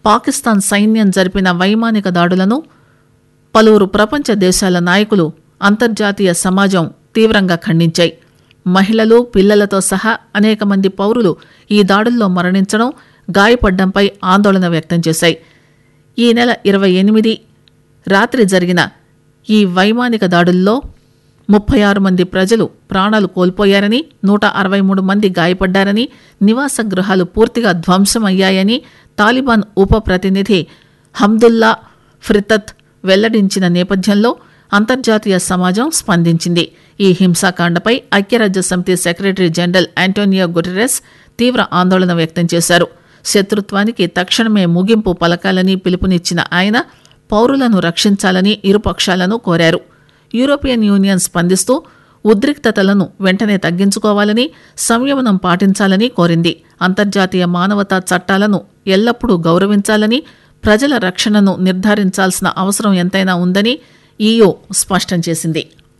పాకిస్తాన్ సైన్యం జరిపిన వైమానిక దాడులను పలువురు ప్రపంచ దేశాల నాయకులు అంతర్జాతీయ సమాజం తీవ్రంగా ఖండించాయి మహిళలు పిల్లలతో సహా అనేక మంది పౌరులు ఈ దాడుల్లో మరణించడం గాయపడ్డంపై ఆందోళన వ్యక్తం చేశాయి ఈ నెల ఇరవై ఎనిమిది రాత్రి జరిగిన ఈ వైమానిక దాడుల్లో ముప్పై ఆరు మంది ప్రజలు ప్రాణాలు కోల్పోయారని నూట అరవై మూడు మంది గాయపడ్డారని నివాస గృహాలు పూర్తిగా ధ్వంసమయ్యాయని తాలిబాన్ ఉప ప్రతినిధి హమ్దుల్లా ఫ్రితత్ వెల్లడించిన నేపథ్యంలో అంతర్జాతీయ సమాజం స్పందించింది ఈ హింసాకాండపై ఐక్యరాజ్య సమితి సెక్రటరీ జనరల్ ఆంటోనియో గుటెరెస్ తీవ్ర ఆందోళన వ్యక్తం చేశారు శత్రుత్వానికి తక్షణమే ముగింపు పలకాలని పిలుపునిచ్చిన ఆయన పౌరులను రక్షించాలని ఇరుపక్షాలను కోరారు యూరోపియన్ యూనియన్ స్పందిస్తూ ఉద్రిక్తతలను వెంటనే తగ్గించుకోవాలని సంయమనం పాటించాలని కోరింది అంతర్జాతీయ మానవతా చట్టాలను ఎల్లప్పుడూ గౌరవించాలని ప్రజల రక్షణను నిర్ధారించాల్సిన అవసరం ఎంతైనా ఉందని ఈయూ స్పష్టం చేసింది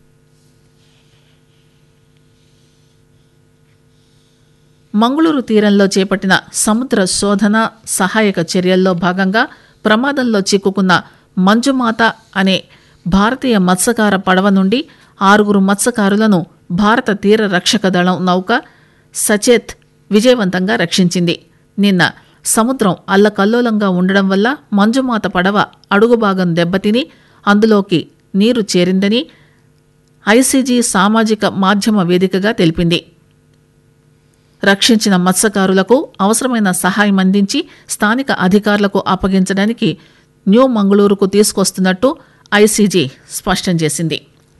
మంగుళూరు తీరంలో చేపట్టిన సముద్ర శోధన సహాయక చర్యల్లో భాగంగా ప్రమాదంలో చిక్కుకున్న మంజుమాత అనే భారతీయ మత్స్యకార పడవ నుండి ఆరుగురు మత్స్యకారులను భారత తీర రక్షక దళం నౌక సచేత్ విజయవంతంగా రక్షించింది నిన్న సముద్రం అల్లకల్లోలంగా ఉండడం వల్ల మంజుమాత పడవ అడుగు భాగం దెబ్బతిని అందులోకి నీరు చేరిందని ఐసీజీ సామాజిక మాధ్యమ వేదికగా తెలిపింది రక్షించిన మత్స్యకారులకు అవసరమైన సహాయం అందించి స్థానిక అధికారులకు అప్పగించడానికి న్యూ మంగళూరుకు తీసుకొస్తున్నట్టు ఐసీజీ స్పష్టం చేసింది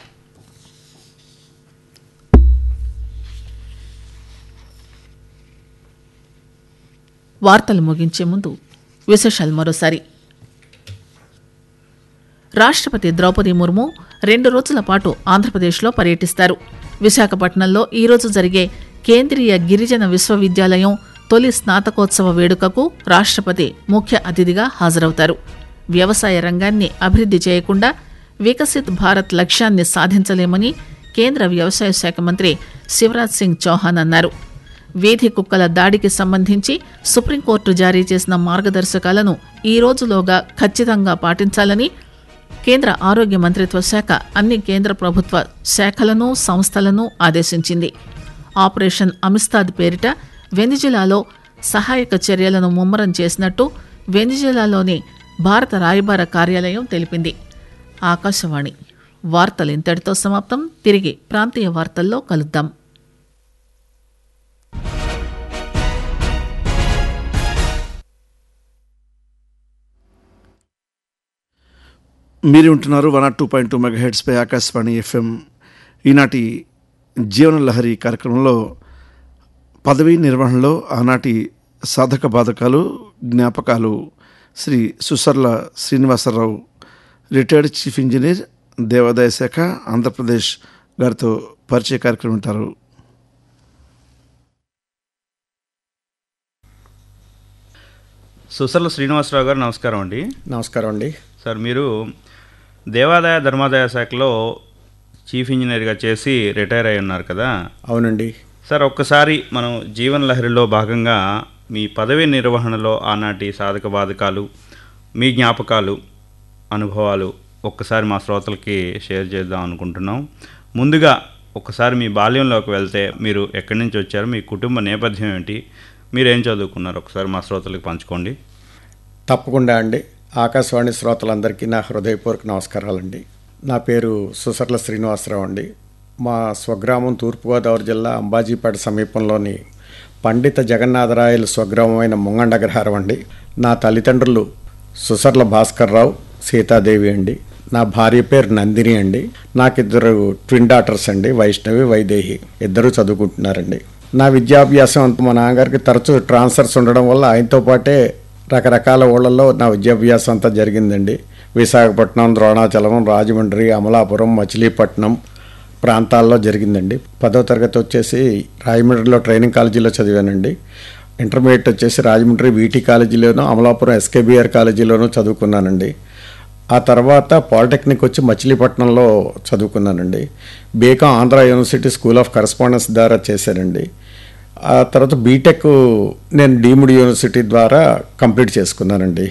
వార్తలు ముగించే ముందు విశేషాలు మరోసారి రాష్ట్రపతి ద్రౌపది ముర్ము రెండు రోజుల పాటు ఆంధ్రప్రదేశ్లో పర్యటిస్తారు విశాఖపట్నంలో ఈరోజు జరిగే కేంద్రీయ గిరిజన విశ్వవిద్యాలయం తొలి స్నాతకోత్సవ వేడుకకు రాష్ట్రపతి ముఖ్య అతిథిగా హాజరవుతారు వ్యవసాయ రంగాన్ని అభివృద్ధి చేయకుండా వికసిత్ భారత్ లక్ష్యాన్ని సాధించలేమని కేంద్ర వ్యవసాయ శాఖ మంత్రి శివరాజ్ సింగ్ చౌహాన్ అన్నారు వీధి కుక్కల దాడికి సంబంధించి సుప్రీంకోర్టు జారీ చేసిన మార్గదర్శకాలను ఈ రోజులోగా ఖచ్చితంగా పాటించాలని కేంద్ర ఆరోగ్య మంత్రిత్వ శాఖ అన్ని కేంద్ర ప్రభుత్వ శాఖలను సంస్థలను ఆదేశించింది ఆపరేషన్ అమిస్తాద్ పేరిట వెనిజులాలో సహాయక చర్యలను ముమ్మరం చేసినట్టు వెనిజులాలోని భారత రాయబార కార్యాలయం తెలిపింది ఆకాశవాణి వార్తలు ఇంతటితో సమాప్తం తిరిగి ప్రాంతీయ వార్తల్లో కలుద్దాం మీరు ఉంటున్నారు one R two point two mega హెడ్స్పై ఆకాశవాణి ఎఫ్ఎం ఈనాటి జీవన లహరి కార్యక్రమంలో పదవీ నిర్వహణలో ఆనాటి సాధక బాధకాలు జ్ఞాపకాలు Shri Susarla Srinivasarao retired chief engineer దేవాదాయ శాఖ ఆంధ్రప్రదేశ్ గారితో పరిచయ కార్యక్రమం ఉంటారు సుసర్ల శ్రీనివాసరావు గారు నమస్కారం అండి నమస్కారం అండి సార్ మీరు దేవాదాయ ధర్మాదాయ శాఖలో చీఫ్ ఇంజనీర్గా చేసి రిటైర్ అయి ఉన్నారు కదా అవునండి సార్ ఒక్కసారి మనం జీవన లహరిలో భాగంగా మీ పదవి నిర్వహణలో ఆనాటి సాధక బాధకాలు మీ జ్ఞాపకాలు అనుభవాలు ఒక్కసారి మా శ్రోతలకి షేర్ చేద్దాం అనుకుంటున్నాం ముందుగా ఒకసారి మీ బాల్యంలోకి వెళ్తే మీరు ఎక్కడి నుంచి వచ్చారు మీ కుటుంబ నేపథ్యం ఏంటి మీరు ఏం చదువుకున్నారు ఒకసారి మా శ్రోతలకు పంచుకోండి తప్పకుండా అండి ఆకాశవాణి శ్రోతలందరికీ నా హృదయపూర్వక నమస్కారాలండి నా పేరు సుసర్ల శ్రీనివాసరావు అండి మా స్వగ్రామం తూర్పుగోదావరి జిల్లా అంబాజీపేట సమీపంలోని పండిత జగన్నాథరాయలు స్వగ్రామమైన ముంగండగ్రహారం అండి నా తల్లిదండ్రులు సుసర్ల భాస్కర్రావు సీతాదేవి అండి నా భార్య పేరు నందిని అండి నాకిద్దరు ట్విన్ డాటర్స్ అండి వైష్ణవి వైదేహి ఇద్దరు చదువుకుంటున్నారండి నా విద్యాభ్యాసం అంత మా నాన్నగారికి తరచూ ట్రాన్స్ఫర్స్ ఉండడం వల్ల ఆయనతో పాటే రకరకాల ఊళ్ళల్లో నా విద్యాభ్యాసం అంతా జరిగిందండి విశాఖపట్నం ద్రోణాచలం రాజమండ్రి అమలాపురం మచిలీపట్నం ప్రాంతాల్లో జరిగిందండి పదో తరగతి వచ్చేసి రాజమండ్రిలో ట్రైనింగ్ కాలేజీలో చదివానండి ఇంటర్మీడియట్ వచ్చేసి రాజమండ్రి వీటీ కాలేజీలోను అమలాపురం ఎస్కేబిఆర్ కాలేజీలోనూ చదువుకున్నానండి ఆ తర్వాత పాలిటెక్నిక్ వచ్చి మచిలీపట్నంలో చదువుకున్నానండి BCom Andhra university school of correspondence ద్వారా చేశానండి ఆ తర్వాత బీటెక్ నేను డీమ్డ్ యూనివర్సిటీ ద్వారా కంప్లీట్ చేసుకున్నానండి